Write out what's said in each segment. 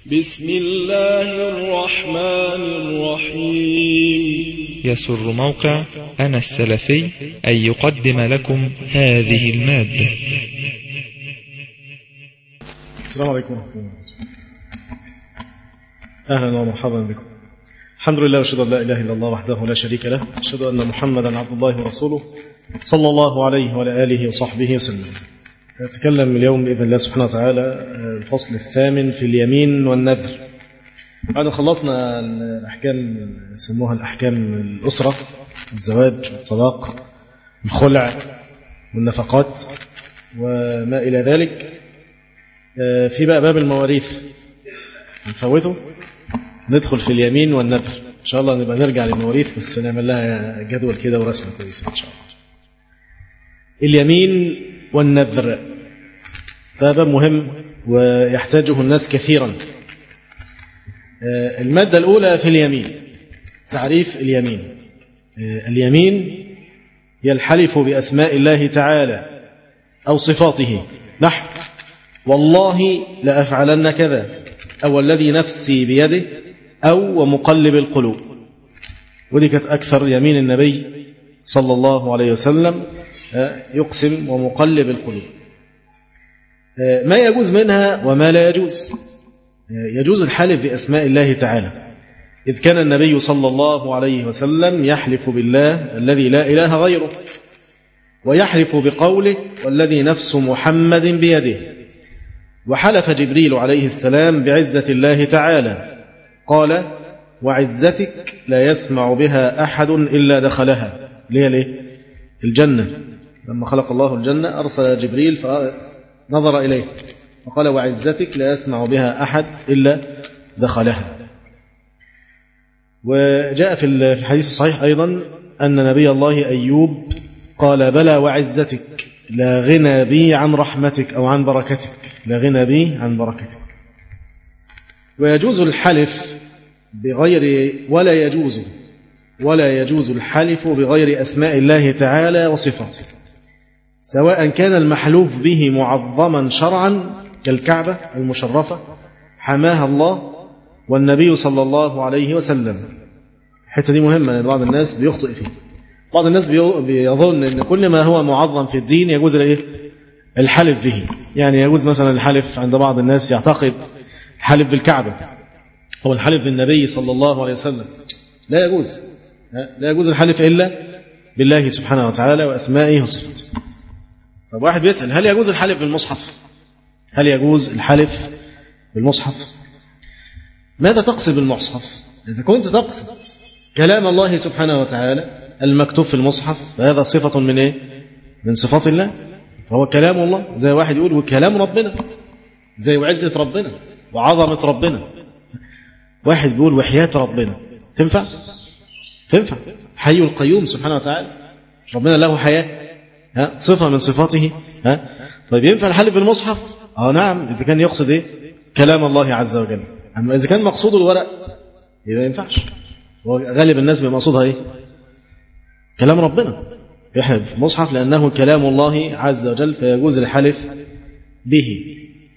بسم الله الرحمن الرحيم يسر موقع أنا السلفي أن يقدم لكم هذه المادة السلام عليكم ورحمة الله أهلا ومرحبا بكم الحمد لله وأشهد أن لا إله إلا الله وحده لا شريك له أشهد أن محمدا عبد الله ورسوله صلى الله عليه وعلى آله وصحبه وسلم نتكلم اليوم بإذن الله سبحانه وتعالى الفصل الثامن في اليمين والنذر بعد خلصنا الأحكام يسموها الأحكام الأسرة الزواج والطلاق الخلع والنفقات وما إلى ذلك في بقى باب المواريث نفوته ندخل في اليمين والنذر إن شاء الله نبقى نرجع للمواريث بس نعمل لها جدول كده ورسمة كويسة إن شاء الله اليمين والنذر ده باب مهم ويحتاجه الناس كثيرا المادة الأولى في اليمين تعريف اليمين اليمين هي الحلف بأسماء الله تعالى أو صفاته نحو والله لأفعلن كذا أو الذي نفسي بيده أو ومقلب القلوب ودي كانت أكثر يمين النبي صلى الله عليه وسلم يقسم ومقلب القلوب ما يجوز منها وما لا يجوز يجوز الحلف بأسماء الله تعالى إذ كان النبي صلى الله عليه وسلم يحلف بالله الذي لا إله غيره ويحلف بقوله والذي نفس محمد بيده وحلف جبريل عليه السلام بعزة الله تعالى قال وعزتك لا يسمع بها أحد إلا دخلها ليه ليه الجنة لما خلق الله الجنة أرسل جبريل فنظر إليه وقال وعزتك لا يسمع بها أحد إلا دخلها وجاء في الحديث الصحيح أيضا أن نبي الله أيوب قال بلى وعزتك لا غنى بي عن رحمتك أو عن بركتك لا غنى بي عن بركتك ويجوز الحلف بغير ولا يجوز ولا يجوز الحلف بغير أسماء الله تعالى وصفاته سواء كان المحلوف به معظما شرعا كالكعبة المشرفة حماها الله والنبي صلى الله عليه وسلم الحته دي مهمة لأن بعض الناس بيخطئ فيه بعض الناس بيظن أن كل ما هو معظم في الدين يجوز الايه الحلف به يعني يجوز مثلا الحلف عند بعض الناس يعتقد الحلف بالكعبة هو الحلف بالنبي صلى الله عليه وسلم لا يجوز لا يجوز الحلف إلا بالله سبحانه وتعالى وأسمائه وصفاته طب واحد بيسأل هل يجوز الحلف بالمصحف هل يجوز الحلف بالمصحف ماذا تقصد بالمصحف إذا كنت تقصد كلام الله سبحانه وتعالى المكتوب في المصحف فهذا صفة من إيه من صفات الله فهو كلام الله زي واحد يقول وكلام ربنا زي وعزة ربنا وعظمة ربنا واحد بيقول وحياة ربنا تنفع تنفع حي القيوم سبحانه وتعالى ربنا له حياة ها صفة من صفاته ها طيب ينفع الحلف بالمصحف اه نعم إذا كان يقصد إيه كلام الله عز وجل أما إذا كان مقصوده الورق يبقى ما ينفعش غالب الناس بمقصودها إيه كلام ربنا يحلف مصحف لأنه كلام الله عز وجل فيجوز الحلف به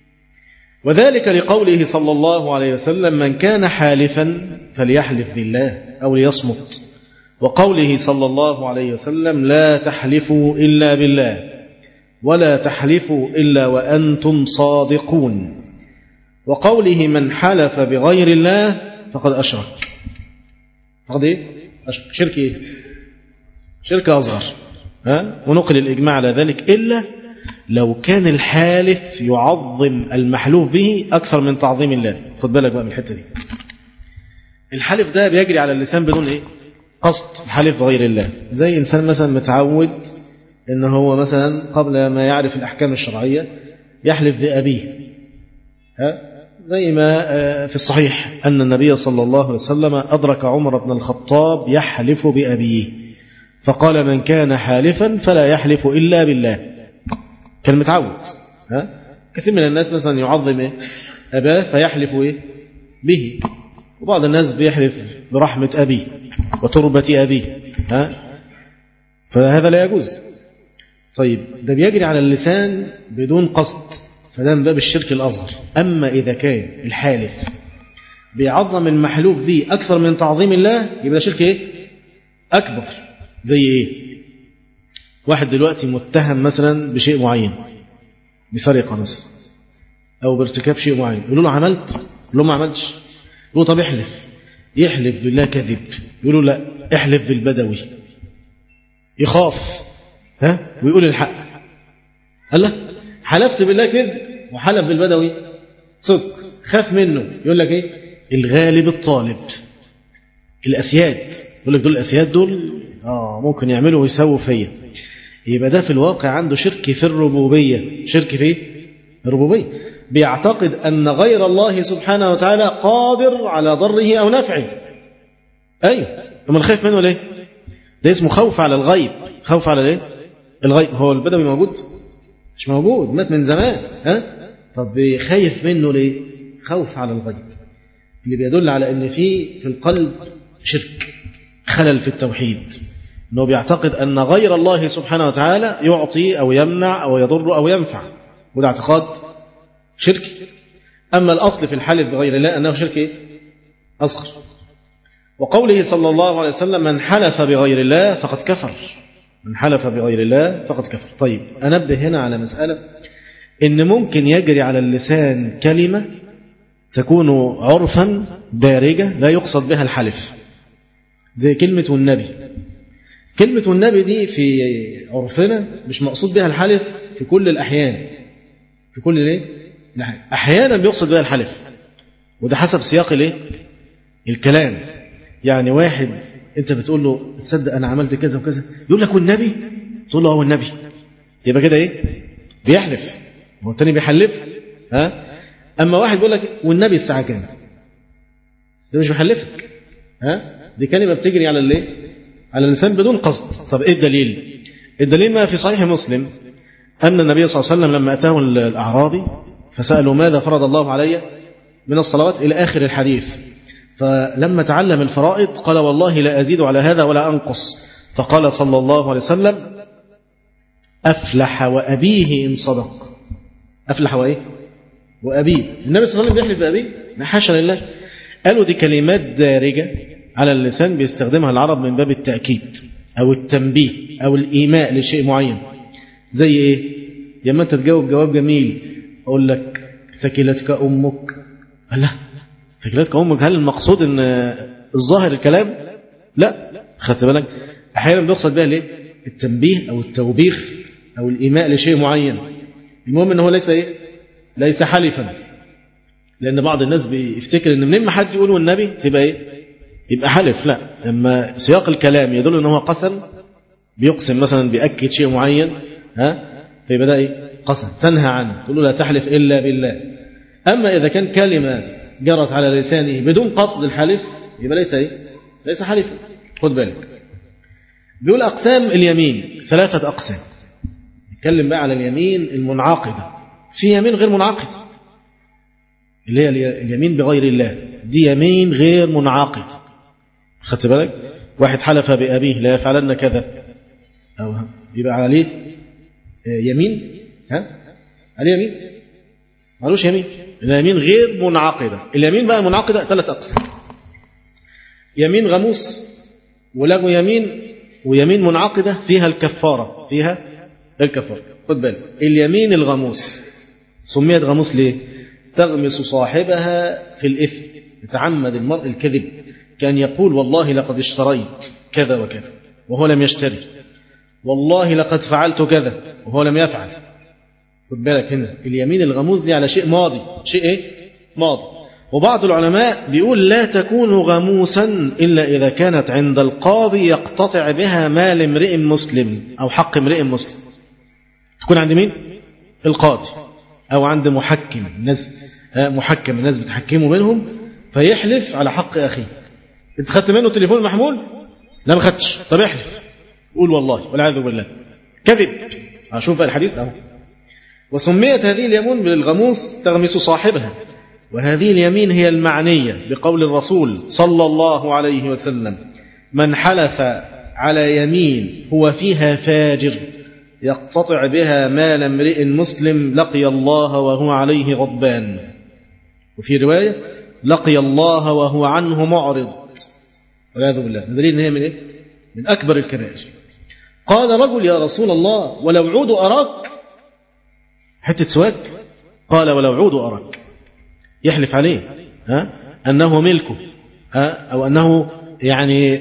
وذلك لقوله صلى الله عليه وسلم من كان حالفا فليحلف بالله أو ليصمت وقوله صلى الله عليه وسلم لا تحلفوا إلا بالله ولا تحلفوا إلا وأنتم صادقون وقوله من حلف بغير الله فقد أشرك فقد إيه؟ أشرك شرك إيه؟ شرك أصغر ها؟ ونقل الإجماع على ذلك إلا لو كان الحالف يعظم المحلوف به أكثر من تعظيم الله خد بالك بقى من الحتة دي الحلف ده بيجري على اللسان بدون إيه قصد الحلف غير الله زي إنسان مثلا متعود إن هو مثلا قبل ما يعرف الأحكام الشرعية يحلف بأبيه ها؟ زي ما في الصحيح أن النبي صلى الله عليه وسلم أدرك عمر بن الخطاب يحلف بأبيه فقال من كان حالفا فلا يحلف إلا بالله كان متعود ها؟ كثير من الناس مثلا يعظم إيه؟ أباه فيحلف إيه؟ به وبعض الناس بيحلف برحمة أبيه وتربة أبيه ها؟ فهذا لا يجوز طيب ده بيجري على اللسان بدون قصد فده من باب الشرك الأصغر أما إذا كان الحالف بيعظم المحلوف دي أكثر من تعظيم الله يبقى ده شرك إيه؟ أكبر زي إيه؟ واحد دلوقتي متهم مثلا بشيء معين بسرقة مثلا أو بارتكاب شيء معين يقولوا له عملت؟ يقول له ما عملتش يقول له طب احلف يحلف بالله كذب يقولوا لا احلف بالبدوي يخاف ها ويقول الحق قال له حلفت بالله كذب وحلف بالبدوي صدق خاف منه يقول لك ايه الغالب الطالب الاسياد يقول لك دول الاسياد دول اه ممكن يعملوا ويسووا فيا يبقى ده في الواقع عنده شرك في الربوبيه شرك في ايه الربوبيه بيعتقد ان غير الله سبحانه وتعالى قادر على ضره او نفعه ايوه امال خايف منه ليه ده اسمه خوف على الغيب خوف على الايه الغيب هو البدوي موجود مش موجود مات من زمان ها طب خايف منه ليه خوف على الغيب اللي بيدل على ان في في القلب شرك خلل في التوحيد انه بيعتقد ان غير الله سبحانه وتعالى يعطي او يمنع او يضر او ينفع وده اعتقاد شركي اما الاصل في الحلف بغير الله انه شرك ايه اصغر وقوله صلى الله عليه وسلم من حلف بغير الله فقد كفر من حلف بغير الله فقد كفر طيب أنبه هنا على مسألة إن ممكن يجري على اللسان كلمة تكون عرفا دارجة لا يقصد بها الحلف زي كلمة والنبي كلمة والنبي دي في عرفنا مش مقصود بها الحلف في كل الأحيان في كل ليه؟ أحيانا بيقصد بها الحلف وده حسب سياق الايه؟ الكلام يعني واحد انت بتقول له تصدق انا عملت كذا وكذا يقول لك والنبي تقول له هو النبي يبقى كده ايه بيحلف هو التاني بيحلف ها اما واحد بيقول لك والنبي الساعه كام ده مش بيحلفك ها دي كلمه بتجري على الايه على الانسان بدون قصد طب ايه الدليل الدليل ما في صحيح مسلم ان النبي صلى الله عليه وسلم لما اتاه الاعرابي فسالوا ماذا فرض الله علي من الصلوات الى اخر الحديث فلما تعلم الفرائض قال والله لا أزيد على هذا ولا أنقص فقال صلى الله عليه وسلم أفلح وأبيه إن صدق أفلح وإيه وأبيه النبي صلى الله عليه وسلم بيحلف بأبيه حاشا لله قالوا دي كلمات دارجة على اللسان بيستخدمها العرب من باب التأكيد أو التنبيه أو الإيماء لشيء معين زي إيه لما أنت تجاوب جواب جميل أقول لك ثكلتك أمك لا ثكلتك أمك هل المقصود أن الظاهر الكلام لا خدت بالك أحيانا بنقصد بها ليه التنبيه أو التوبيخ أو الإيماء لشيء معين المهم أنه ليس إيه ليس حلفا لأن بعض الناس بيفتكر أن منين ما حد يقول والنبي تبقى إيه يبقى حلف لا لما سياق الكلام يدل أنه قسم بيقسم مثلا بيأكد شيء معين ها فيبقى ده إيه قسم تنهى عنه تقول له لا تحلف إلا بالله أما إذا كان كلمة جرت على لسانه بدون قصد الحلف يبقى ليس إيه ليس حلفا خد بالك بيقول أقسام اليمين ثلاثة أقسام نتكلم بقى على اليمين المنعقدة في يمين غير منعقدة اللي هي اليمين بغير الله دي يمين غير منعقد خدت بالك واحد حلف بأبيه لا يفعلن كذا أو يبقى عليه يمين ها عليه يمين مالوش يمين اليمين غير منعقدة اليمين بقى منعقدة ثلاث أقسام يمين غموس ولغو يمين ويمين منعقدة فيها الكفارة فيها الكفارة خد بالك اليمين الغموس سميت غموس ليه تغمس صاحبها في الإثم يتعمد المرء الكذب كان يقول والله لقد اشتريت كذا وكذا وهو لم يشتري والله لقد فعلت كذا وهو لم يفعل خد بالك هنا اليمين الغموس دي على شيء ماضي شيء ايه ماضي وبعض العلماء بيقول لا تكون غموسا إلا إذا كانت عند القاضي يقتطع بها مال امرئ مسلم أو حق امرئ مسلم تكون عند مين؟ القاضي أو عند محكم الناس محكم الناس بتحكموا بينهم فيحلف على حق أخيه أنت خدت منه تليفون محمول؟ لا ما خدتش طب احلف قول والله والعياذ بالله كذب أشوف بقى الحديث أهو وسميت هذه اليمين بالغموس تغمس صاحبها وهذه اليمين هي المعنية بقول الرسول صلى الله عليه وسلم من حلف على يمين هو فيها فاجر يقتطع بها مال امرئ مسلم لقي الله وهو عليه غضبان وفي رواية لقي الله وهو عنه معرض والعياذ بالله دليل ان هي من ايه؟ من اكبر الكبائر قال رجل يا رسول الله ولو عود اراك حته سواك قال ولو عود اراك يحلف عليه ها انه ملكه ها او انه يعني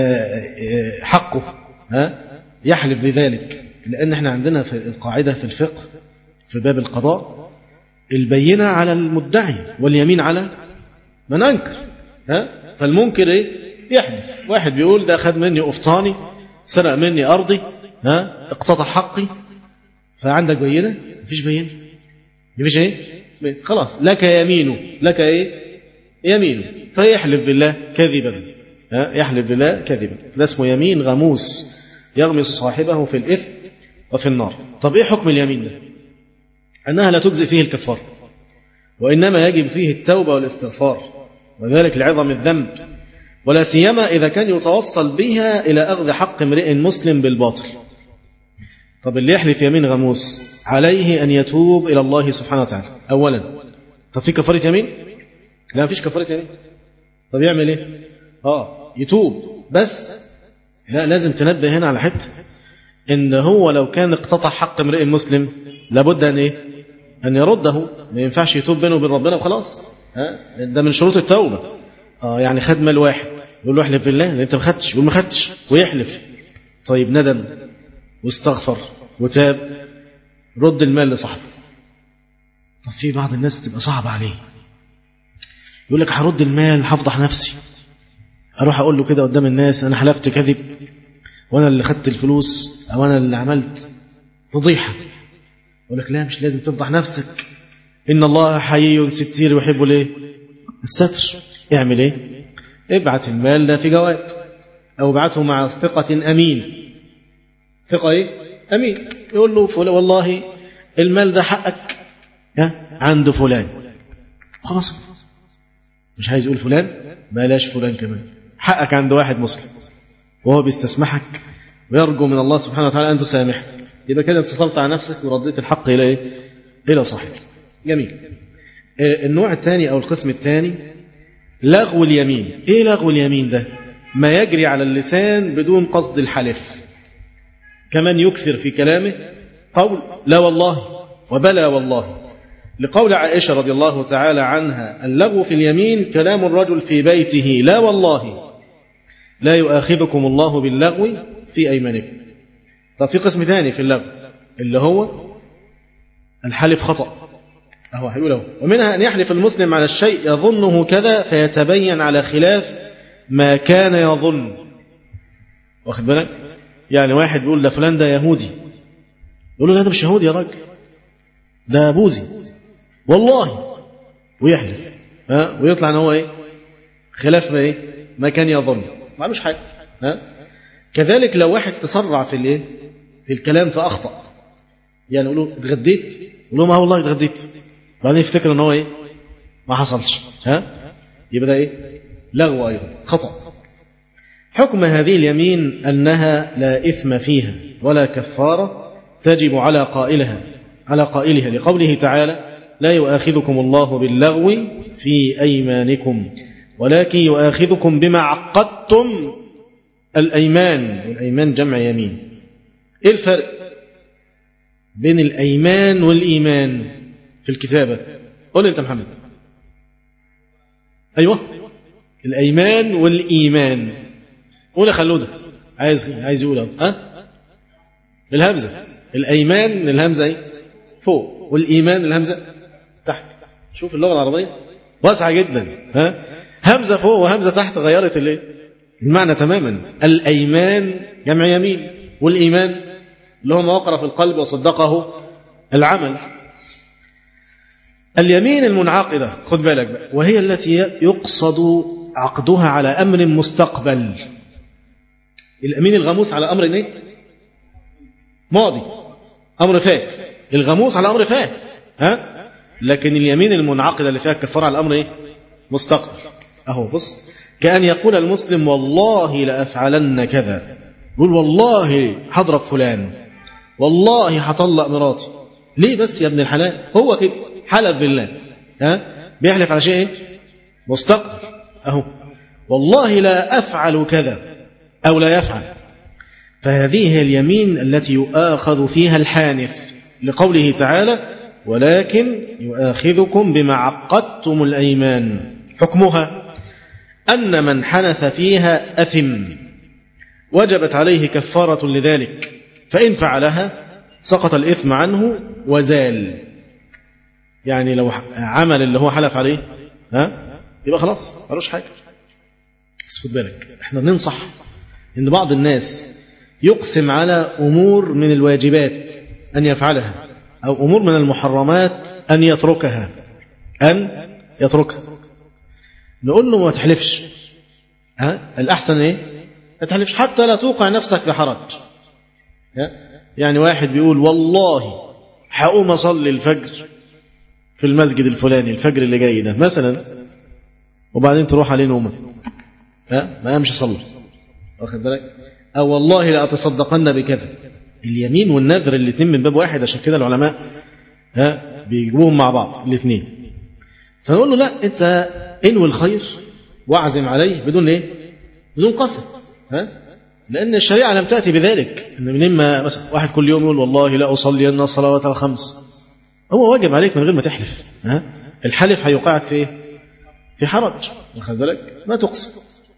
حقه ها يحلف بذلك لان احنا عندنا في القاعده في الفقه في باب القضاء البينه على المدعي واليمين على من انكر ها فالمنكر ايه يحلف واحد بيقول ده خد مني قفطاني سرق مني ارضي ها اقتطع حقي فعندك بينه مفيش بينه مفيش ايه خلاص لك يمينه لك ايه يمينه فيحلف بالله كذبا ها يحلف بالله كذبا ده اسمه يمين غموس يغمس صاحبه في الاثم وفي النار طب ايه حكم اليمين ده انها لا تجزي فيه الكفاره وانما يجب فيه التوبه والاستغفار وذلك لعظم الذنب ولا سيما إذا كان يتوصل بها إلى أخذ حق امرئ مسلم بالباطل طب اللي يحلف يمين غموس عليه أن يتوب إلى الله سبحانه وتعالى أولا طب في كفارة يمين لا مفيش كفارة يمين طب يعمل إيه آه يتوب بس لا لازم تنبه هنا على حتة إن هو لو كان اقتطع حق امرئ مسلم لابد أن إيه أن يرده ما ينفعش يتوب بينه وبين ربنا وخلاص ها ده من شروط التوبة اه يعني خد مال واحد يقول له احلف بالله انت ما خدتش يقول ما خدتش ويحلف طيب ندم واستغفر وتاب رد المال لصاحبه طب في بعض الناس بتبقى صعبة عليه يقول لك هرد المال هفضح نفسي اروح اقول له كده قدام الناس انا حلفت كذب وانا اللي خدت الفلوس او انا اللي عملت فضيحه يقول لك لا مش لازم تفضح نفسك ان الله حيي ستير يحب الايه الستر اعمل ايه ابعت المال ده في جواب او ابعته مع ثقة امين ثقة ايه امين يقول له فل... والله المال ده حقك ها عند فلان خلاص مش عايز يقول فلان بلاش فلان كمان حقك عند واحد مسلم وهو بيستسمحك ويرجو من الله سبحانه وتعالى ان تسامحه يبقى كده انت سطرت على نفسك ورديت الحق الى ايه الى صاحبه جميل النوع الثاني او القسم الثاني لغو اليمين ايه لغو اليمين ده ما يجري على اللسان بدون قصد الحلف كمن يكثر في كلامه قول لا والله وبلا والله لقول عائشة رضي الله تعالى عنها اللغو في اليمين كلام الرجل في بيته لا والله لا يؤاخذكم الله باللغو في أيمانكم طب في قسم ثاني في اللغو اللي هو الحلف خطأ أهو هيقوله ومنها أن يحلف المسلم على الشيء يظنه كذا فيتبين على خلاف ما كان يظن واخد بالك يعني واحد بيقول ده فلان ده يهودي يقول له لا ده مش يهودي يا راجل ده بوذي والله ويحلف ها ويطلع ان هو ايه خلاف ما ايه ما كان يظن ما معلوش حاجه ها كذلك لو واحد تسرع في الايه في الكلام فاخطا يعني يقول له اتغديت يقول له ما والله اتغديت بعدين يفتكر ان هو ايه ما حصلش ها يبقى ده ايه لغو ايضا خطا حكم هذه اليمين انها لا اثم فيها ولا كفاره تجب على قائلها على قائلها لقوله تعالى لا يؤاخذكم الله باللغو في ايمانكم ولكن يؤاخذكم بما عقدتم الايمان والايمان جمع يمين ايه الفرق بين الايمان والايمان في الكتابة قول انت محمد ايوه الايمان والايمان قول يا خلوده عايز عايز يقول ها الهمزه الايمان الهمزه ايه فوق والايمان الهمزه تحت شوف اللغه العربيه واسعه جدا ها همزه فوق وهمزه تحت غيرت الايه المعنى تماما الايمان جمع يمين والايمان اللي هو ما وقر في القلب وصدقه العمل اليمين المنعقدة خد بالك بقى وهي التي يقصد عقدها على أمر مستقبل الأمين الغموس على أمر إيه؟ ماضي أمر فات الغموس على أمر فات ها لكن اليمين المنعقدة اللي فيها الكفارة على الأمر إيه؟ مستقبل أهو بص كأن يقول المسلم والله لأفعلن كذا يقول والله هضرب فلان والله هطلق مراتي ليه بس يا ابن الحلال هو كده حلف بالله ها بيحلف على شيء ايه مستقبل أهو والله لا أفعل كذا أو لا يفعل فهذه هي اليمين التي يؤاخذ فيها الحانث لقوله تعالى ولكن يؤاخذكم بما عقدتم الأيمان حكمها أن من حنث فيها أثم وجبت عليه كفارة لذلك فإن فعلها سقط الإثم عنه وزال يعني لو عمل اللي هو حلف عليه ها يبقى خلاص ملوش حاجة بس خد بالك احنا بننصح ان بعض الناس يقسم على أمور من الواجبات أن يفعلها أو أمور من المحرمات أن يتركها أن يتركها نقول له ما تحلفش ها الأحسن إيه ما تحلفش حتى لا توقع نفسك في حرج يعني واحد بيقول والله هقوم أصلي الفجر في المسجد الفلاني الفجر اللي جاي ده مثلا وبعدين تروح عليه نومه ها ما قامش يصلي واخد بالك او والله لاتصدقن بكذا اليمين والنذر الاثنين من باب واحد عشان كده العلماء ها بيجيبوهم مع بعض الاثنين فنقول له لا انت انوي الخير واعزم عليه بدون ايه بدون قسم ها لان الشريعه لم تاتي بذلك ان من اما مثلا واحد كل يوم يقول والله لا اصلي ان الصلوات الخمس هو واجب عليك من غير ما تحلف ها الحلف هيوقعك في ايه في حرج واخد بالك ما تقسم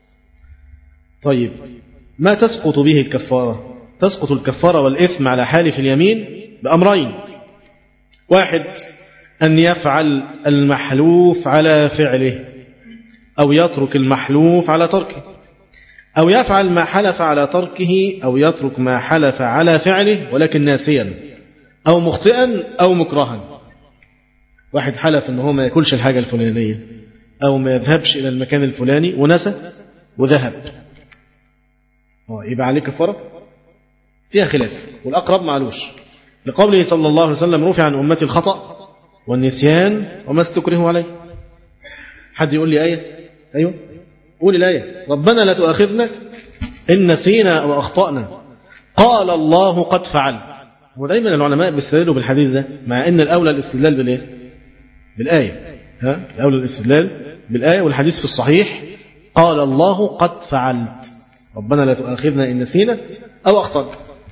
طيب ما تسقط به الكفارة تسقط الكفارة والإثم على حالف اليمين بأمرين واحد أن يفعل المحلوف على فعله أو يترك المحلوف على تركه أو يفعل ما حلف على تركه أو يترك ما حلف على فعله ولكن ناسيا أو مخطئا أو مكرها واحد حلف أنه ما يأكلش الحاجة الفلانية أو ما يذهبش إلى المكان الفلاني ونسى وذهب يبقى عليه كفارة فيها خلاف والأقرب معلوش لقوله صلى الله عليه وسلم رفع عن أمتي الخطأ والنسيان وما استكرهوا عليه حد يقول لي آية أيوه قول الآية ربنا لا تؤاخذنا إن نسينا أو أخطأنا قال الله قد فعلت ودايما العلماء بيستدلوا بالحديث ده مع ان الاولى الاستدلال بالايه؟ بالايه ها الاولى الاستدلال بالايه والحديث في الصحيح قال الله قد فعلت ربنا لا تؤاخذنا ان نسينا او اخطانا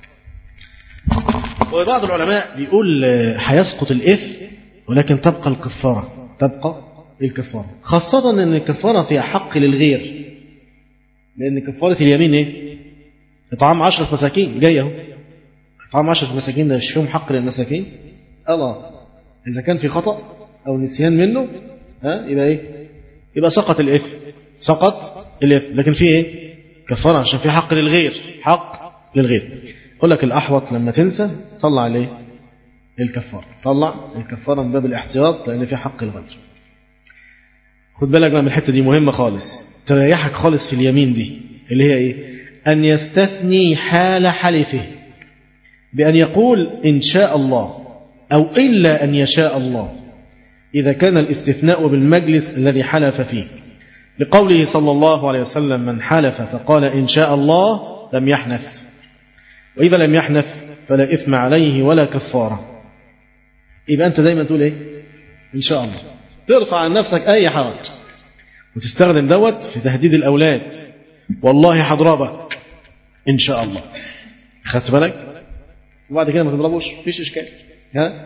وبعض العلماء بيقول هيسقط الاثم ولكن تبقى الكفاره تبقى الكفاره خاصه ان الكفاره فيها حق للغير لان كفاره اليمين ايه؟ اطعام عشرة مساكين جاي اهو طعام عشرة مساكين ده مش فيهم حق للمساكين الله إذا كان في خطأ أو نسيان منه ها يبقى إيه يبقى سقط الإثم سقط الإثم لكن في إيه كفارة عشان في حق للغير حق للغير يقول لك الأحوط لما تنسى طلع ليه الكفارة طلع الكفارة من باب الاحتياط لأن في حق الغير خد بالك بقى من الحتة دي مهمة خالص تريحك خالص في اليمين دي اللي هي إيه أن يستثني حال حلفه بأن يقول إن شاء الله أو إلا أن يشاء الله إذا كان الاستثناء بالمجلس الذي حلف فيه لقوله صلى الله عليه وسلم من حلف فقال إن شاء الله لم يحنث وإذا لم يحنث فلا إثم عليه ولا كفارة يبقى أنت دايما تقول إيه إن شاء الله ترفع عن نفسك أي حرج وتستخدم دوت في تهديد الأولاد والله هضربك إن شاء الله خدت بالك وبعد كده ما تضربوش مفيش اشكال ها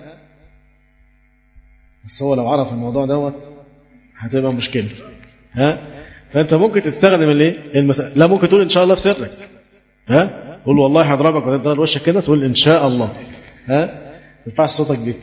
بس هو لو عرف الموضوع دوت هتبقى مشكله ها فانت ممكن تستخدم الايه المسألة لا ممكن تقول ان شاء الله في سرك ها قول والله هضربك وبعدين تضرب وشك كده تقول ان شاء الله ها ما ينفعش صوتك دي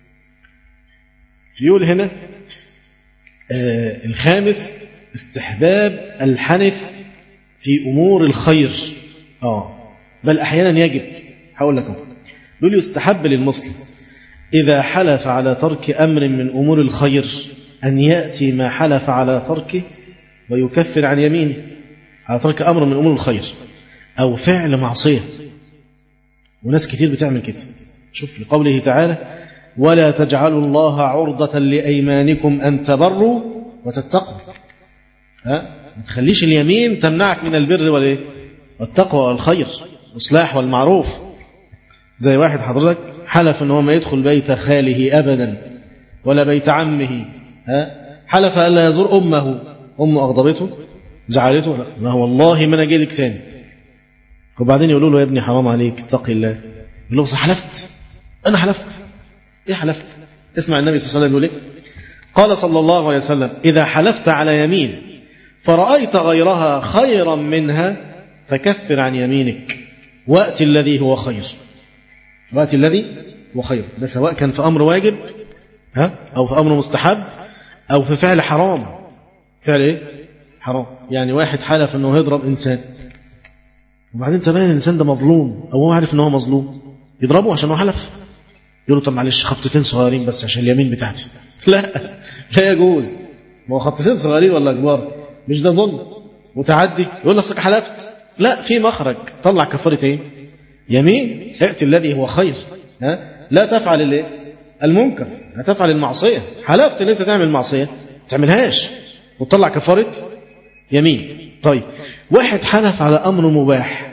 يقول هنا آه الخامس استحباب الحنف في امور الخير اه بل احيانا يجب هقول لكم بيقول يستحب للمسلم إذا حلف على ترك أمر من أمور الخير أن يأتي ما حلف على تركه ويكفر عن يمينه على ترك أمر من أمور الخير أو فعل معصية وناس كتير بتعمل كده شوف لقوله تعالى ولا تجعلوا الله عرضة لأيمانكم أن تبروا وتتقوا ها ما تخليش اليمين تمنعك من البر والإيه والتقوى والخير الإصلاح والمعروف زي واحد حضرتك حلف ان هو ما يدخل بيت خاله ابدا ولا بيت عمه ها حلف ألا يزور أمه أمه أغضبته زعلته لا ما هو والله ما أنا جاي لك تاني وبعدين يقولوا له يا ابني حرام عليك اتقي الله يقول له "بس حلفت أنا حلفت إيه حلفت اسمع النبي صلى الله عليه وسلم يقول إيه قال صلى الله عليه وسلم إذا حلفت على يمين فرأيت غيرها خيرا منها فكفر عن يمينك وأت الذي هو خير وأت الذي هو خير ده سواء كان في أمر واجب ها أو في أمر مستحب أو في فعل حرام فعل إيه حرام يعني واحد حلف أنه يضرب إنسان وبعدين تبين الإنسان ده مظلوم أو هو عارف أنه مظلوم يضربه عشان هو حلف يقول له طب معلش خبطتين صغيرين بس عشان اليمين بتاعتي لا لا يجوز ما هو خبطتين صغيرين ولا كبار مش ده ظلم متعدي يقول له اصلك حلفت لا في مخرج طلع كفاره ايه يمين ائت الذي هو خير ها لا تفعل الايه المنكر لا تفعل المعصيه حلفت ان انت تعمل معصيه ما تعملهاش وتطلع كفاره يمين طيب واحد حلف على امر مباح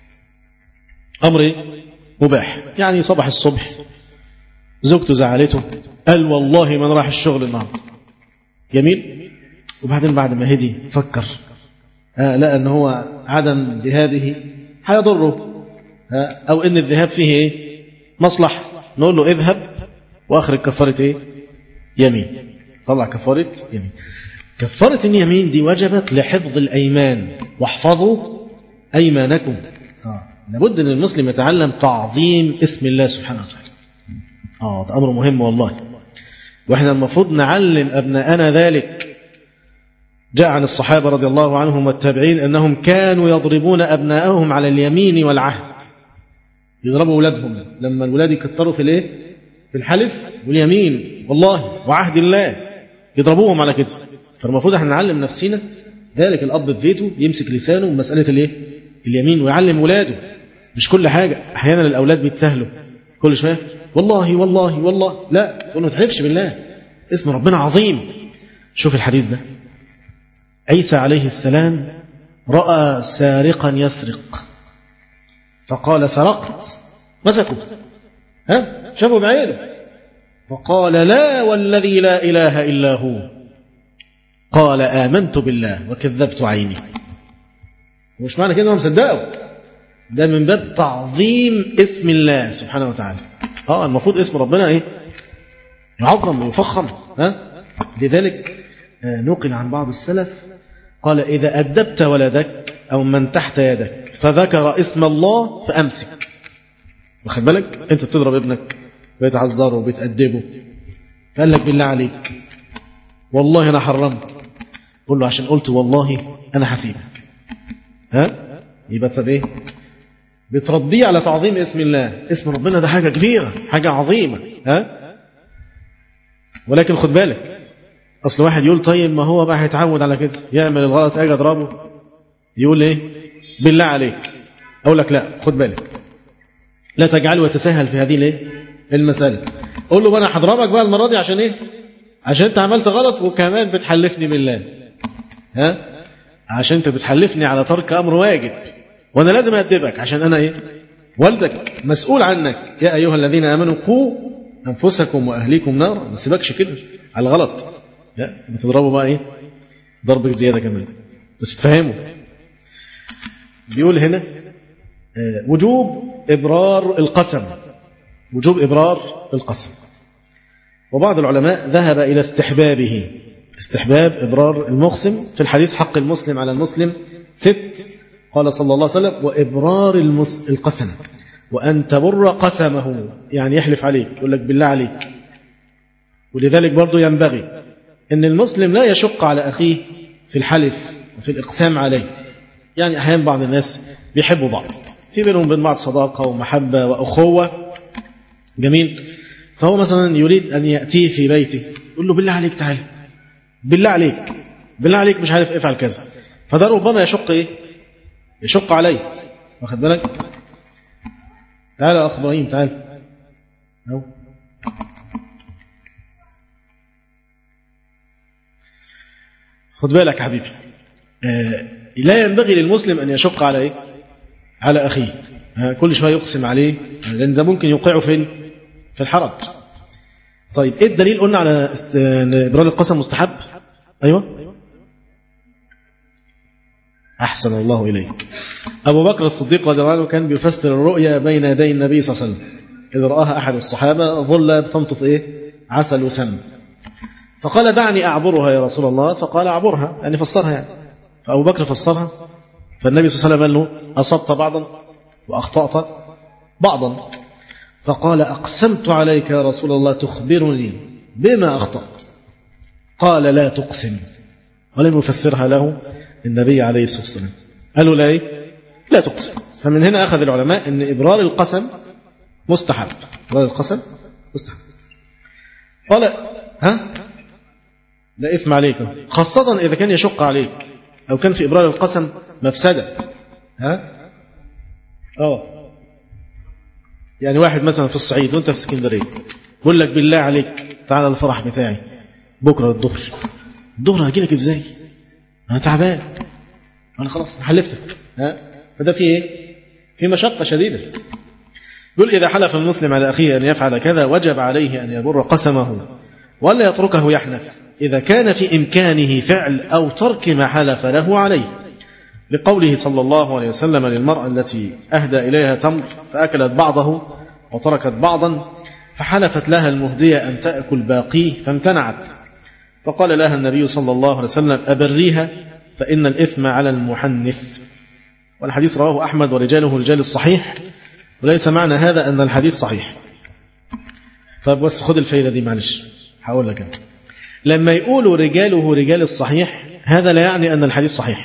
امر ايه مباح يعني صبح الصبح زوجته زعلته قال والله ما انا رايح الشغل النهارده جميل وبعدين بعد ما هدي فكر آه لقى ان هو عدم ذهابه هيضره آه او ان الذهاب فيه ايه مصلحه نقول له اذهب واخرج كفاره ايه يمين طلع كفاره يمين كفاره اليمين دي وجبت لحفظ الايمان واحفظوا ايمانكم آه. لابد ان المسلم يتعلم تعظيم اسم الله سبحانه وتعالى اه ده امر مهم والله واحنا المفروض نعلم ابناءنا ذلك جاء عن الصحابه رضي الله عنهم والتابعين انهم كانوا يضربون ابناءهم على اليمين والعهد يضربوا اولادهم لما الولاد يكتروا في الايه في الحلف واليمين والله وعهد الله يضربوهم على كده فالمفروض احنا نعلم نفسنا ذلك الاب في بيته يمسك لسانه مساله الايه اليمين ويعلم ولاده مش كل حاجه احيانا الاولاد بيتسهلوا كل شويه والله والله والله لا تقول له ما تحلفش بالله اسم ربنا عظيم شوف الحديث ده عيسى عليه السلام راى سارقا يسرق فقال سرقت مسكوا ها شافوا بعينه فقال لا والذي لا اله الا هو قال امنت بالله وكذبت عيني ومش معنى كده هو مصدقه ده من باب تعظيم اسم الله سبحانه وتعالى اه المفروض اسم ربنا ايه يعظم ويفخم ها لذلك نقل عن بعض السلف قال إذا أدبت ولدك أو من تحت يدك فذكر اسم الله فأمسك واخد بالك أنت بتضرب ابنك بتعذره وبتأدبه فقال لك بالله عليك والله أنا حرمت قول له عشان قلت والله أنا هسيبك ها يبقى طب إيه بتربيه على تعظيم اسم الله اسم ربنا ده حاجة كبيرة حاجة عظيمة ها ولكن خد بالك أصل واحد يقول طيب ما هو بقى هيتعود على كده يعمل الغلط أجي أضربه يقول إيه بالله عليك أقول لك لا خد بالك لا تجعله يتساهل في هذه الايه المسألة قول له بقى أنا هضربك بقى المرة دي عشان إيه عشان أنت عملت غلط وكمان بتحلفني بالله ها عشان أنت بتحلفني على ترك أمر واجب وأنا لازم أدبك عشان أنا إيه والدك مسؤول عنك يا أيها الذين آمنوا قوا أنفسكم وأهليكم نارا ما تسيبكش كده على الغلط لا بتضربه بقى ايه ضرب زيادة كمان بس تفهموا بيقول هنا وجوب إبرار القسم وجوب إبرار القسم وبعض العلماء ذهب إلى استحبابه استحباب إبرار المقسم في الحديث حق المسلم على المسلم ست قال صلى الله عليه وسلم وإبرار المس... القسم وأن تبر قسمه يعني يحلف عليك يقول لك بالله عليك ولذلك برضو ينبغي أن المسلم لا يشق على أخيه في الحلف وفي الإقسام عليه يعني أحيانا بعض الناس بيحبوا بعض في بينهم وبين بعض صداقة ومحبة وأخوة جميل فهو مثلا يريد أن يأتيه في بيته يقول له بالله عليك تعال بالله عليك بالله عليك مش عارف افعل كذا فده ربما يشق ايه يشق عليه واخد بالك تعال يا اخ ابراهيم تعال أو. خد بالك يا حبيبي آه لا ينبغي للمسلم ان يشق على ايه على اخيه آه كل شويه يقسم عليه لان ده ممكن يوقعه فين في الحرج طيب ايه الدليل قلنا على است... ابرار القسم مستحب أيوة أحسن الله إليك أبو بكر الصديق رضي الله عنه كان بيفسر الرؤيا بين يدي النبي صلى الله عليه وسلم إذ رآها أحد الصحابة ظل بتمطف إيه عسل وسم فقال دعني أعبرها يا رسول الله فقال أعبرها يعني فسرها يعني فأبو بكر فسرها فالنبي صلى الله عليه وسلم قال له أصبت بعضا وأخطأت بعضا فقال أقسمت عليك يا رسول الله تخبرني بما أخطأت قال لا تقسم ولم يفسرها له النبي عليه الصلاة والسلام قالوا لا إيه؟ لا تقسم فمن هنا أخذ العلماء أن إبرار القسم مستحب إبرار القسم مستحب قال ها لا إثم عليكم خاصة إذا كان يشق عليك أو كان في إبرار القسم مفسدة ها اه يعني واحد مثلا في الصعيد وانت في اسكندريه بقول لك بالله عليك تعالى الفرح بتاعي بكره الظهر الظهر هاجي لك ازاي؟ انا تعبان انا خلاص حلفتك ها فده في ايه؟ في مشقه شديده يقول اذا حلف المسلم على اخيه ان يفعل كذا وجب عليه ان يبر قسمه ولا يتركه يحنث اذا كان في امكانه فعل او ترك ما حلف له عليه لقوله صلى الله عليه وسلم للمرأة التي أهدى إليها تمر فأكلت بعضه وتركت بعضا فحلفت لها المهدية أن تأكل باقيه فامتنعت فقال لها النبي صلى الله عليه وسلم أبريها فإن الإثم على المحنث والحديث رواه أحمد ورجاله رجال الصحيح وليس معنى هذا أن الحديث صحيح طيب بس خد الفايدة دي معلش هقول لك أنا. لما يقولوا رجاله رجال الصحيح هذا لا يعني أن الحديث صحيح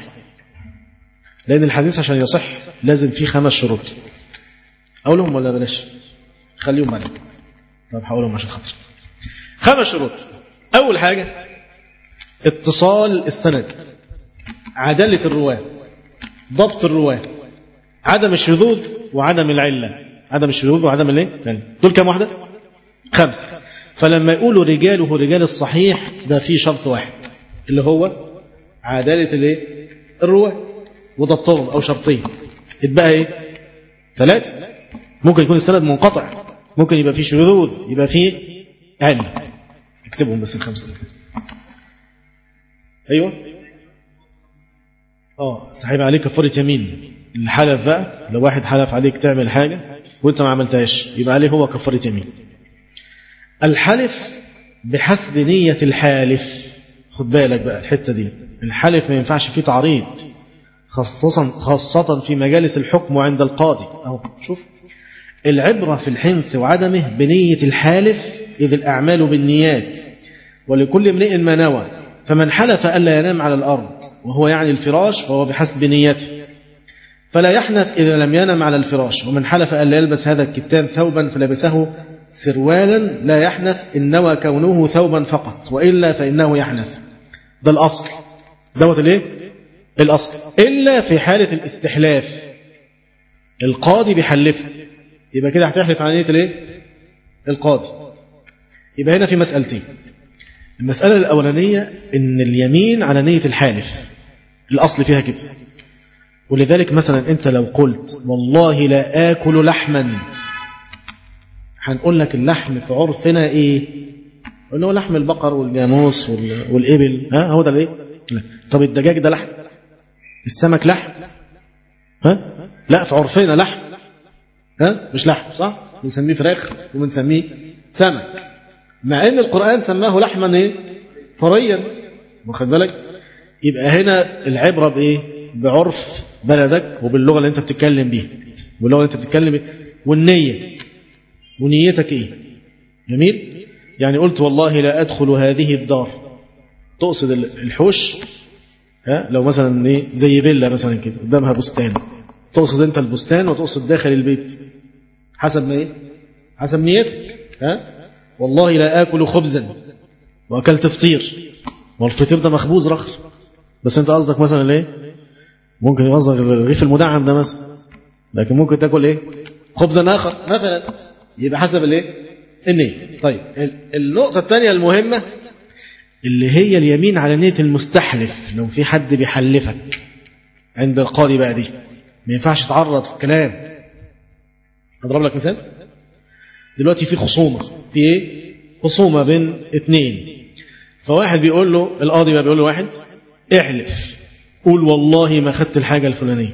لأن الحديث عشان يصح لازم فيه خمس شروط أقولهم ولا بلاش خليهم معنا طب هقولهم عشان خاطر خمس شروط أول حاجة اتصال السند عدالة الرواة ضبط الرواة عدم الشذوذ وعدم العلة عدم الشذوذ وعدم الايه؟ دول كام واحدة؟ خمسة فلما يقولوا رجاله رجال الصحيح ده فيه شرط واحد اللي هو عدالة الايه؟ الرواة وضبطهم أو شرطين يتبقى إيه ثلاثة ممكن يكون السند منقطع ممكن يبقى فيه شذوذ يبقى فيه علم اكتبهم بس الخمسة دول أيوة اه سحب عليك كفارة يمين الحلف بقى لو واحد حلف عليك تعمل حاجة وانت ما عملتهاش يبقى عليه هو كفارة يمين الحلف بحسب نية الحالف خد بالك بقى الحتة دي الحلف ما ينفعش فيه تعريض خاصة خاصة في مجالس الحكم وعند القاضي أهو شوف العبرة في الحنث وعدمه بنية الحالف إذ الأعمال بالنيات ولكل امرئ ما نوى فمن حلف ألا ينام على الأرض وهو يعني الفراش فهو بحسب نيته فلا يحنث إذا لم ينم على الفراش ومن حلف ألا يلبس هذا الكتان ثوبا فلبسه سروالا لا يحنث إن نوى كونه ثوبا فقط وإلا فإنه يحنث ده الأصل دوت الايه الأصل إلا في حالة الاستحلاف القاضي بيحلفها يبقى كده هتحلف على نية الايه القاضي يبقى هنا في مسألتين المسألة الأولانية إن اليمين على نية الحالف الأصل فيها كده ولذلك مثلا أنت لو قلت والله لا آكل لحما هنقول لك اللحم في عرفنا إيه اللي هو لحم البقر والجاموس والإبل ها هو ده الإيه لا. طب الدجاج ده لحم السمك لحم ها لا في عرفنا لحم ها مش لحم صح بنسميه فراخ وبنسميه سمك مع ان القران سماه لحما ايه طريا واخد بالك يبقى هنا العبره بايه بعرف بلدك وباللغه اللي انت بتتكلم بيها واللغه اللي انت بتتكلم بيها والنيه ونيتك ايه جميل يعني قلت والله لا ادخل هذه الدار تقصد الحوش ها لو مثلا ايه زي فيلا مثلا كده قدامها بستان تقصد انت البستان وتقصد داخل البيت حسب ما ايه حسب نيتك ها والله لا اكل خبزا واكلت فطير والفطير ده مخبوز رخر بس انت قصدك مثلا ايه ممكن قصدك الرغيف المدعم ده مثلا لكن ممكن تاكل ايه خبزا اخر مثلا يبقى حسب الايه النية طيب النقطة الثانية المهمة اللي هي اليمين على نية المستحلف لو في حد بيحلفك عند القاضي بقى دي ما ينفعش تعرض في الكلام اضرب لك مثال دلوقتي في خصومه في ايه خصومه بين اثنين فواحد بيقول له القاضي بقى بيقول له واحد احلف قول والله ما خدت الحاجة الفلانية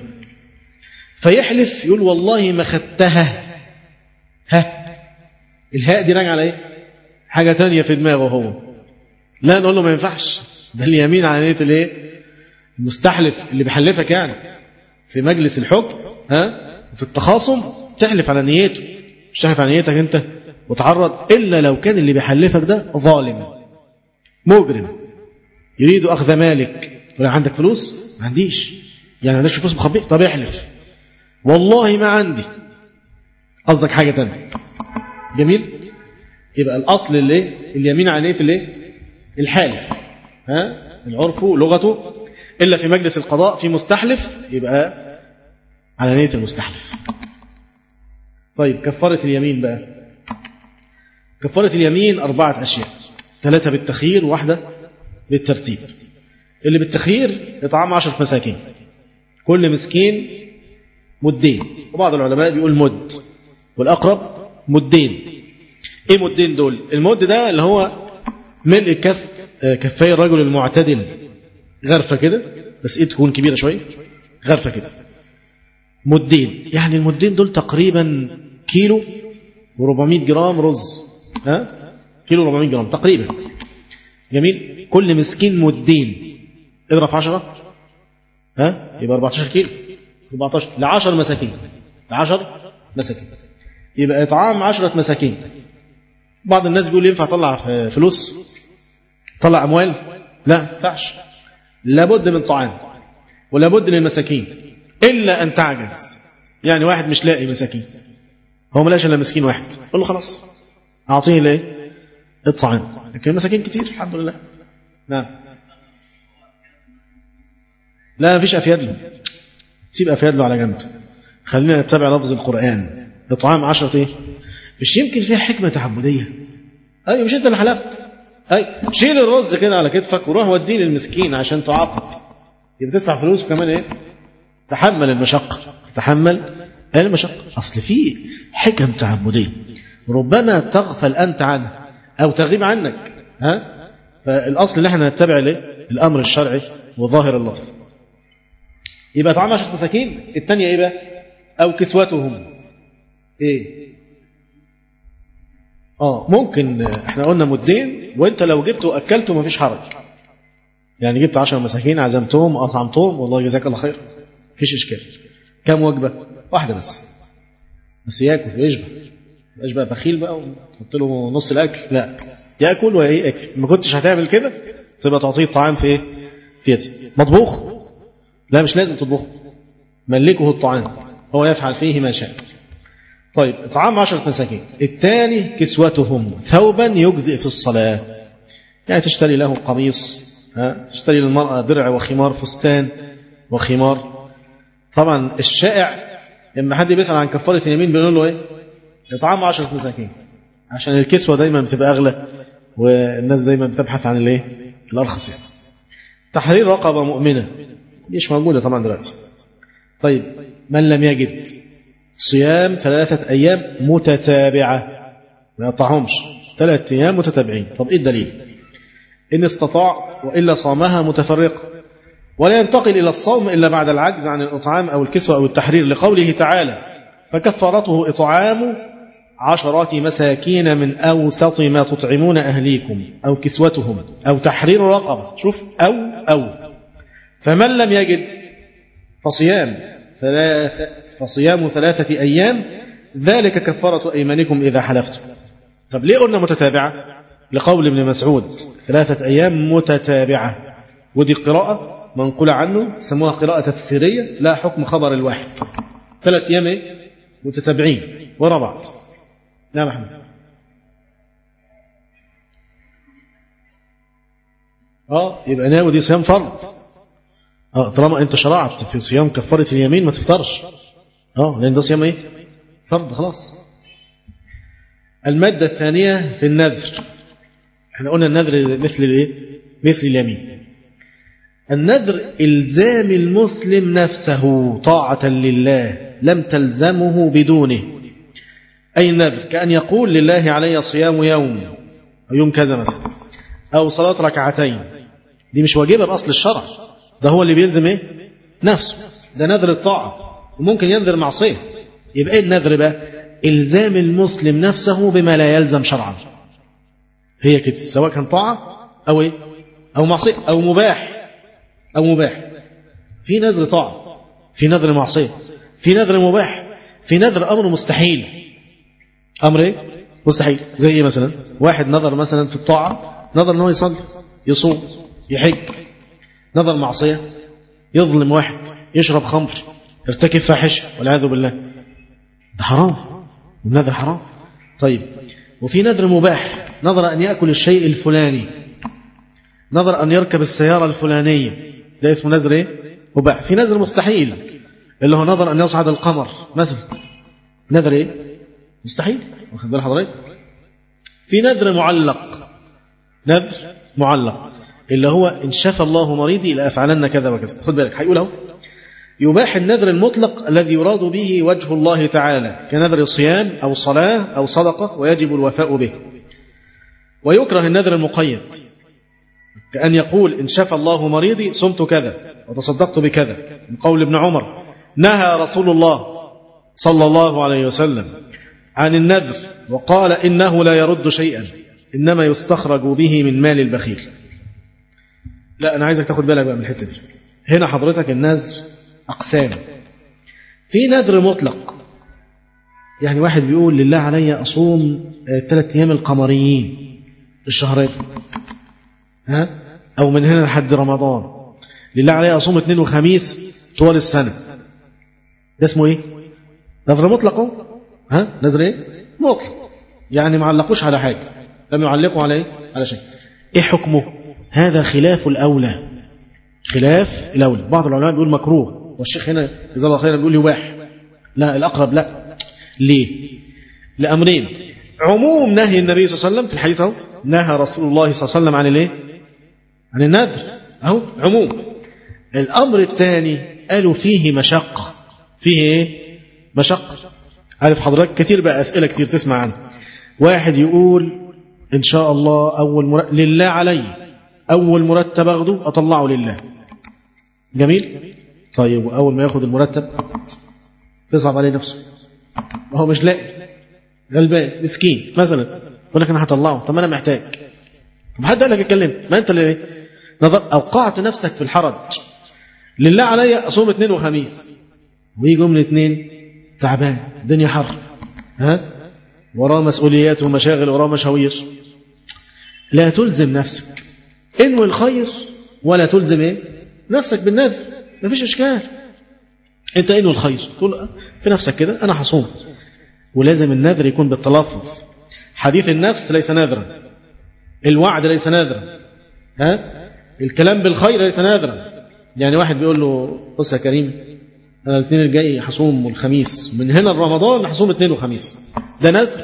فيحلف يقول والله ما خدتها ها الهاء دي راجعه على ايه حاجة تانية في دماغه هو لا نقول له ما ينفعش ده اليمين على نية الايه المستحلف اللي بيحلفك يعني في مجلس الحكم ها في التخاصم تحلف على نيته مش تحلف على نيتك انت وتعرض الا لو كان اللي بيحلفك ده ظالم مجرم يريد اخذ مالك ولا عندك فلوس ما عنديش يعني ما عندكش فلوس مخبئ طب احلف والله ما عندي قصدك حاجه تانية جميل يبقى الاصل اللي اليمين على نيه الايه الحالف ها العرف لغته الا في مجلس القضاء في مستحلف يبقى على نيه المستحلف طيب كفاره اليمين بقى كفاره اليمين اربعه اشياء ثلاثه بالتخيير وواحده بالترتيب اللي بالتخيير اطعام عشرة مساكين كل مسكين مدين وبعض العلماء بيقول مد والاقرب مدين ايه مدين دول المد ده اللي هو ملء كف كفي الرجل المعتدل غرفه كده بس ايه تكون كبيره شويه غرفه كده مدين يعني المدين دول تقريبا كيلو و400 جرام رز ها كيلو 400 جرام تقريبا جميل كل مسكين مدين اضرب في 10 ها يبقى 14 كيلو 14 ل 10 مساكين ل 10 مساكين يبقى اطعام 10 مساكين بعض الناس بيقول ينفع اطلع فلوس طلع اموال لا ما ينفعش لابد من طعام ولابد للمساكين الا ان تعجز يعني واحد مش لاقي مساكين هو ما لاقيش الا مسكين واحد قول له خلاص اعطيه الايه الطعام لكن المساكين كتير الحمد لله نعم لا ما فيش افياد له سيب افياد له على جنب خلينا نتبع لفظ القران اطعام عشرة ايه مش يمكن فيها حكمه تعبديه ايوه مش انت اللي حلفت اي شيل الرز كده على كتفك وروح وديه للمسكين عشان تعاقب يبقى تدفع فلوس كمان ايه تحمل المشقه تحمل المشقه اصل في حكم تعبديه ربما تغفل انت عنها او تغيب عنك ها فالاصل ان احنا نتبع الايه الامر الشرعي وظاهر اللفظ يبقى طعام عشرة مساكين الثانيه ايه بقى او كسوتهم ايه اه ممكن احنا قلنا مدين وانت لو جبت واكلته مفيش حرج يعني جبت 10 مساكين عزمتهم اطعمتهم والله جزاك الله خير مفيش اشكال كم وجبه واحده بس بس ياكل ويشبع مبقاش بقى بخيل بقى وتحط له نص الاكل لا ياكل وايه اكل ما كنتش هتعمل كده تبقى تعطيه الطعام في ايه في يدي مطبوخ لا مش لازم تطبخه ملكه الطعام هو يفعل فيه ما شاء طيب إطعام عشرة مساكين الثاني كسوتهم ثوبا يجزئ في الصلاة يعني تشتري له قميص ها؟ تشتري للمرأة درع وخمار فستان وخمار طبعا الشائع لما حد بيسأل عن كفارة اليمين بنقول له ايه إطعام عشرة مساكين عشان الكسوة دايما بتبقى أغلى والناس دايما بتبحث عن الايه الأرخص يعني تحرير رقبة مؤمنة مش موجودة طبعا دلوقتي طيب من لم يجد صيام ثلاثة أيام متتابعة ما يقطعهمش ثلاثة أيام متتابعين طب إيه الدليل إن استطاع وإلا صامها متفرقة ولا ينتقل إلى الصوم إلا بعد العجز عن الإطعام أو الكسوة أو التحرير لقوله تعالى فكفارته إطعام عشرات مساكين من أوسط ما تطعمون أهليكم أو كسوتهم أو تحرير رقبة شوف أو أو فمن لم يجد فصيام ثلاثة فصيام ثلاثة أيام ذلك كفارة أيمانكم إذا حلفتم طب ليه قلنا متتابعة لقول ابن مسعود ثلاثة أيام متتابعة ودي قراءة منقولة عنه سموها قراءة تفسيرية لا حكم خبر الواحد ثلاثة أيام إيه؟ متتابعين ورا بعض نعم أحمد اه يبقى ناوي دي صيام فرض اه طالما انت شرعت في صيام كفاره اليمين ما تفطرش اه لان ده صيام ايه فرض خلاص الماده الثانيه في النذر احنا قلنا النذر مثل الايه مثل اليمين النذر الزام المسلم نفسه طاعه لله لم تلزمه بدونه اي النذر كان يقول لله علي صيام يوم او يوم كذا مثلا أو صلاة ركعتين دي مش واجبة بأصل الشرع ده هو اللي بيلزم إيه نفسه ده نذر الطاعة وممكن ينذر معصية يبقى إيه النذر بقى إلزام المسلم نفسه بما لا يلزم شرعا هي كده سواء كان طاعة أو إيه أو معصية أو مباح أو مباح في نذر طاعة في نذر معصية في نذر مباح في نذر أمر مستحيل أمر إيه مستحيل زي إيه مثلا واحد نذر مثلا في الطاعة نذر أنه يصلي يصوم يحج نذر معصية يظلم واحد يشرب خمر يرتكب فاحشة والعياذ بالله ده حرام النذر حرام طيب وفي نذر مباح نظر أن يأكل الشيء الفلاني نظر أن يركب السيارة الفلانية ده اسمه نذر إيه؟ مباح في نذر مستحيل اللي هو نظر أن يصعد القمر مثلا نذر إيه؟ مستحيل واخد بال حضرتك في نذر معلق نذر معلق اللي هو إن شفى الله مريضي لأفعلن كذا وكذا خد بالك هيقول اهو يباح النذر المطلق الذي يراد به وجه الله تعالى كنذر صيام أو صلاة أو صدقة ويجب الوفاء به ويكره النذر المقيد كأن يقول إن شفى الله مريضي صمت كذا وتصدقت بكذا من قول ابن عمر نهى رسول الله صلى الله عليه وسلم عن النذر وقال إنه لا يرد شيئا إنما يستخرج به من مال البخيل لا أنا عايزك تاخد بالك بقى من الحتة دي هنا حضرتك النذر أقسام في نذر مطلق يعني واحد بيقول لله علي أصوم ثلاث أيام القمريين الشهرين ها أو من هنا لحد رمضان لله علي أصوم اثنين وخميس طوال السنة ده اسمه إيه نذر مطلق أهو. ها نذر إيه مطلق يعني ما علقوش على حاجة لم يعلقوا على إيه على شيء إيه حكمه هذا خلاف الأولى خلاف الأولى بعض العلماء بيقول مكروه والشيخ هنا جزاه الله خيرا بيقول يباح لا الأقرب لا ليه لأمرين عموم نهي النبي صلى الله عليه وسلم في الحديث اهو نهى رسول الله صلى الله عليه وسلم عن الايه عن النذر اهو عموم الامر الثاني قالوا فيه مشقه فيه ايه مشقه عارف حضرتك كتير بقى اسئله كتير تسمع عنها واحد يقول ان شاء الله اول مر... لله علي اول مرتب اخده اطلعه لله جميل طيب واول ما ياخد المرتب تصعب عليه نفسه وهو مش لاقي غلبان مسكين مثلا يقول لك انا هطلعه طب انا محتاج طب حد قال لك اتكلم ما انت اللي نظر اوقعت نفسك في الحرج لله علي اصوم اثنين وخميس ويجي من اثنين تعبان الدنيا حر ها وراه مسؤوليات ومشاغل وراه مشاوير لا تلزم نفسك انوي الخير ولا تلزم ايه نفسك بالنذر مفيش اشكال انت انوي الخير تقول في نفسك كده انا هصوم ولازم النذر يكون بالتلفظ حديث النفس ليس نذرا الوعد ليس نذرا ها الكلام بالخير ليس نذرا يعني واحد بيقول له بص يا كريم انا الاثنين الجاي هصوم الخميس من هنا لرمضان هصوم اثنين وخميس ده نذر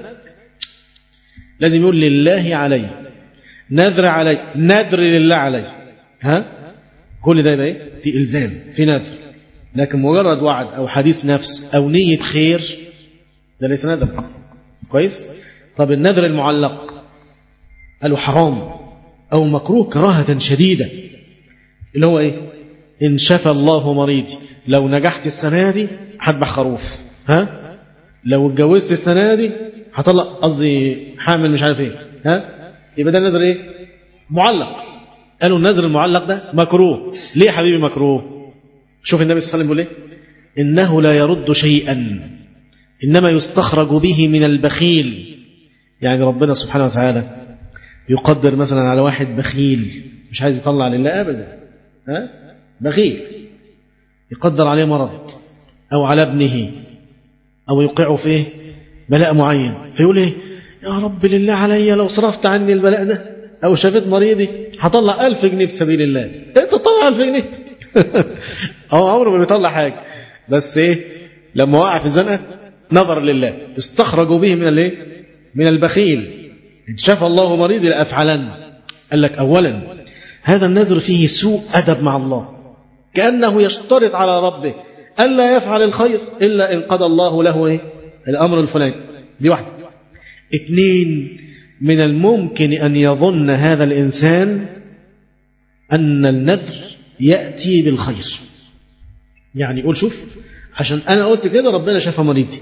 لازم يقول لله علي نذر علي نذر لله علي ها كل ده يبقى ايه في الزام في نذر لكن مجرد وعد او حديث نفس او نيه خير ده ليس نذر كويس طب النذر المعلق قالوا حرام أو مكروه كراهة شديدة اللي هو إيه إن شفى الله مريضي لو نجحت السنة دي هذبح خروف ها لو اتجوزت السنة دي هطلق قصدي حامل مش عارف ايه ها يبقى ده النذر ايه معلق قالوا النذر المعلق ده مكروه ليه يا حبيبي مكروه شوف النبي صلى الله عليه وسلم بيقول ايه انه لا يرد شيئا إنما يستخرج به من البخيل يعني ربنا سبحانه وتعالى يقدر مثلا على واحد بخيل مش عايز يطلع لله أبدا ها؟ بخيل يقدر عليه مرض أو على ابنه أو يوقعه في إيه؟ بلاء معين فيقول إيه يا رب لله علي لو صرفت عني البلاء ده أو شفيت مريضي هطلع ألف جنيه في سبيل الله أنت تطلع ألف جنيه هو عمره ما بيطلع حاجة بس إيه لما وقع في الزنقة نظر لله استخرج به من الايه من البخيل ان شاف الله مريض لافعلن قال لك اولا هذا النذر فيه سوء ادب مع الله كانه يشترط على ربه الا يفعل الخير الا ان قضى الله له ايه الامر الفلاني دي واحده اثنين من الممكن أن يظن هذا الإنسان أن النذر يأتي بالخير يعني يقول شوف عشان أنا قلت كده ربنا شفى مريضي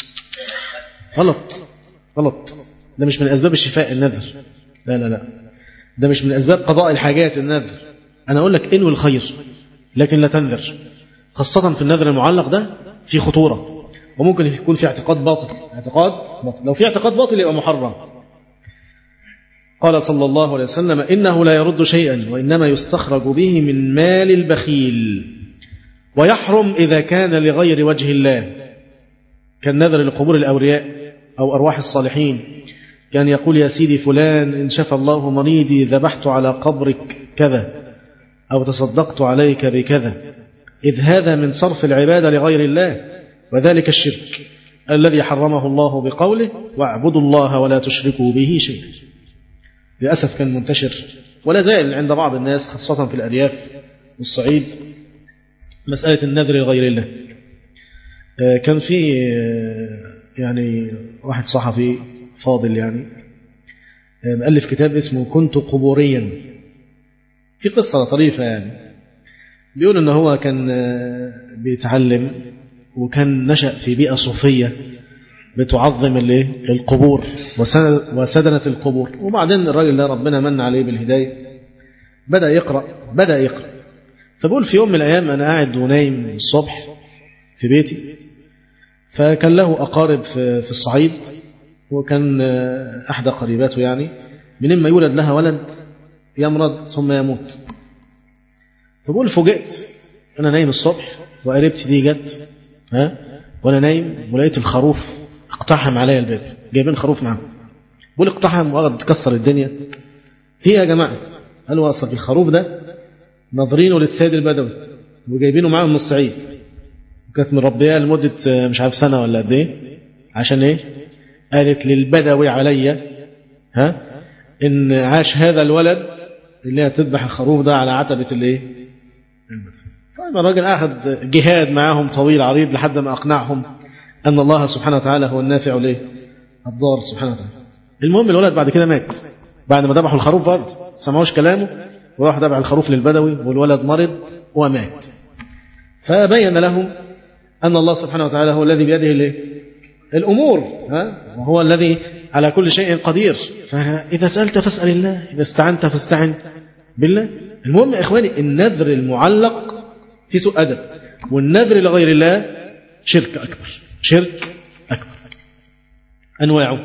غلط غلط ده مش من أسباب الشفاء النذر لا لا لا ده مش من أسباب قضاء الحاجات النذر أنا أقول لك انوي الخير لكن لا تنذر خاصة في النذر المعلق ده في خطورة وممكن يكون في اعتقاد باطل اعتقاد باطل لو في اعتقاد باطل يبقى محرم قال صلى الله عليه وسلم إنه لا يرد شيئا وإنما يستخرج به من مال البخيل ويحرم إذا كان لغير وجه الله كالنذر لقبور الأولياء أو أرواح الصالحين كان يقول يا سيدي فلان إن شفى الله مريدي ذبحت على قبرك كذا أو تصدقت عليك بكذا إذ هذا من صرف العبادة لغير الله وذلك الشرك الذي حرمه الله بقوله واعبدوا الله ولا تشركوا به شيئا للأسف كان منتشر ولا زال عند بعض الناس خاصة في الأرياف والصعيد مسألة النذر لغير الله كان في يعني واحد صحفي فاضل يعني مؤلف كتاب اسمه كنت قبوريا في قصة طريفة يعني بيقول ان هو كان بيتعلم وكان نشأ في بيئة صوفية بتعظم الايه القبور وسدنة القبور وبعدين الراجل ده ربنا من عليه بالهداية بدأ يقرأ بدأ يقرأ فبقول في يوم من الأيام أنا قاعد ونايم الصبح في بيتي فكان له أقارب في الصعيد وكان أحدى قريباته يعني من إما يولد لها ولد يمرض ثم يموت فبقول فوجئت أنا نايم الصبح وقريبتي دي جت ها وأنا نايم ولقيت الخروف اقتحم عليا الباب جايبين خروف معاهم بقول اقتحم وقعد تكسر الدنيا في يا جماعة قالوا أصل الخروف ده ناظرينه للسيد البدوي وجايبينه معاهم من الصعيد وكانت مربياه لمدة مش عارف سنة ولا قد ايه عشان ايه قالت للبدوي عليا ها ان عاش هذا الولد اللي هي تذبح الخروف ده على عتبة الايه طيب الراجل اخذ جهاد معاهم طويل عريض لحد ما اقنعهم ان الله سبحانه وتعالى هو النافع ليه الضار سبحانه وتعالى المهم الولد بعد كده مات بعد ما ذبحوا الخروف برضه سمعوش كلامه وراح ذبح الخروف للبدوي والولد مرض ومات فبين لهم أن الله سبحانه وتعالى هو الذي بيده الايه الأمور ها؟ وهو الذي على كل شيء قدير فإذا سألت فاسأل الله إذا استعنت فاستعن بالله المهم يا إخواني النذر المعلق في سوء أدب والنذر لغير الله شرك أكبر شرك أكبر أنواعه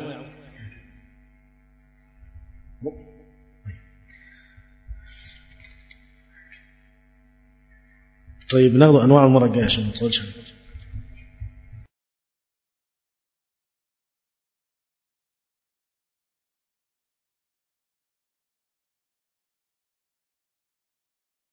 طيب ناخذ أنواع المرة الجاية عشان ما نطولش